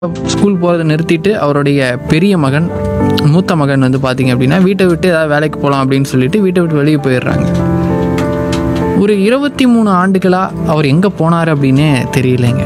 school போகிறத நிறுத்திட்டு அவருடைய பெரிய மகன் மூத்த மகன் வந்து பார்த்தீங்க அப்படின்னா வீட்டை விட்டு ஏதாவது வேலைக்கு போகலாம் அப்படின்னு சொல்லிட்டு வீட்டை விட்டு வெளியே போயிடுறாங்க ஒரு இருபத்தி மூணு ஆண்டுகளாக அவர் எங்கே போனார் அப்படின்னே தெரியலைங்க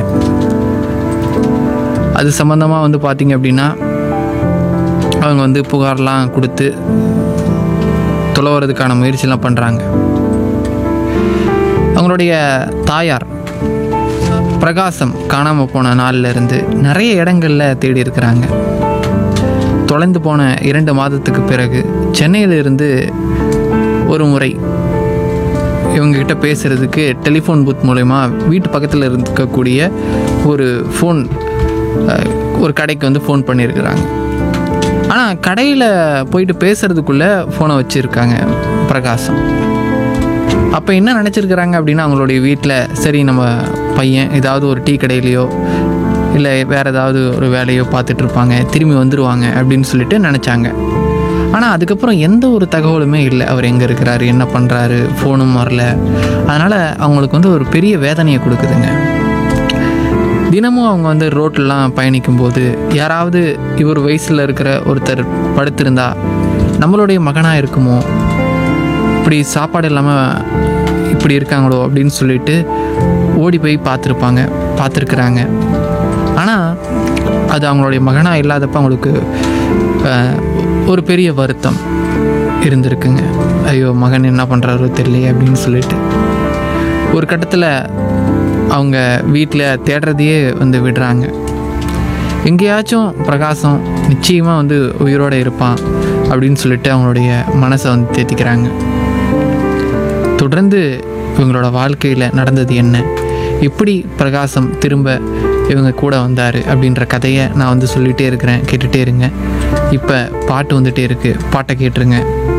அது சம்மந்தமாக வந்து பார்த்தீங்க அப்படின்னா அவங்க வந்து புகார்லாம் கொடுத்து துளவுறதுக்கான முயற்சிலாம் பண்ணுறாங்க அவங்களுடைய தாயார் பிரகாசம் காணாமல் போன நாள்ல இருந்து நிறைய இடங்களில் தேடி இருக்கிறாங்க தொலைந்து போன இரண்டு மாதத்துக்கு பிறகு சென்னையில இருந்து ஒரு முறை இவங்ககிட்ட பேசுகிறதுக்கு டெலிஃபோன் பூத் மூலயமா வீட்டு பக்கத்தில் இருக்கக்கூடிய ஒரு ஃபோன் ஒரு கடைக்கு வந்து ஃபோன் பண்ணியிருக்கிறாங்க ஆனால் கடையில் போயிட்டு பேசுகிறதுக்குள்ளே ஃபோனை வச்சுருக்காங்க பிரகாசம் அப்போ என்ன நினச்சிருக்கிறாங்க அப்படின்னா அவங்களுடைய வீட்டில் சரி நம்ம பையன் ஏதாவது ஒரு டீ கடையிலையோ இல்லை வேறு ஏதாவது ஒரு வேலையோ பார்த்துட்டு இருப்பாங்க திரும்பி வந்துடுவாங்க அப்படின்னு சொல்லிட்டு நினச்சாங்க ஆனால் அதுக்கப்புறம் எந்த ஒரு தகவலுமே இல்லை அவர் எங்கே இருக்கிறாரு என்ன பண்ணுறாரு ஃபோனும் வரல அதனால் அவங்களுக்கு வந்து ஒரு பெரிய வேதனையை கொடுக்குதுங்க தினமும் அவங்க வந்து ரோட்லலாம் பயணிக்கும்போது யாராவது இவர் வயசில் இருக்கிற ஒருத்தர் படுத்திருந்தா நம்மளுடைய மகனாக இருக்குமோ இப்படி சாப்பாடு இல்லாமல் இப்படி இருக்காங்களோ அப்படின்னு சொல்லிட்டு ஓடி போய் பார்த்துருப்பாங்க பார்த்துருக்குறாங்க ஆனால் அது அவங்களுடைய மகனாக இல்லாதப்ப அவங்களுக்கு அஹ், ஒரு பெரிய வருத்தம் இருந்திருக்குங்க ஐயோ மகன் என்ன பண்ணுறாரோ தெரியலையே அப்படின்னு சொல்லிட்டு ஒரு கட்டத்தில் அவங்க வீட்டில் தேடுறதையே வந்து விடுறாங்க எங்கேயாச்சும் பிரகாசம் நிச்சயமாக வந்து உயிரோடு இருப்பான் அப்படின்னு சொல்லிட்டு அவங்களுடைய மனசை வந்து தேத்திக்கிறாங்க தொடர்ந்து இவங்களோட வாழ்க்கையில் நடந்தது என்ன எப்படி பிரகாசம் திரும்ப இவங்க கூட வந்தார் அப்படின்ற கதையை நான் வந்து சொல்லிகிட்டே இருக்கிறேன் கேட்டுகிட்டே இருங்க இப்போ பாட்டு வந்துகிட்டே இருக்குது பாட்டை கேட்டுருங்க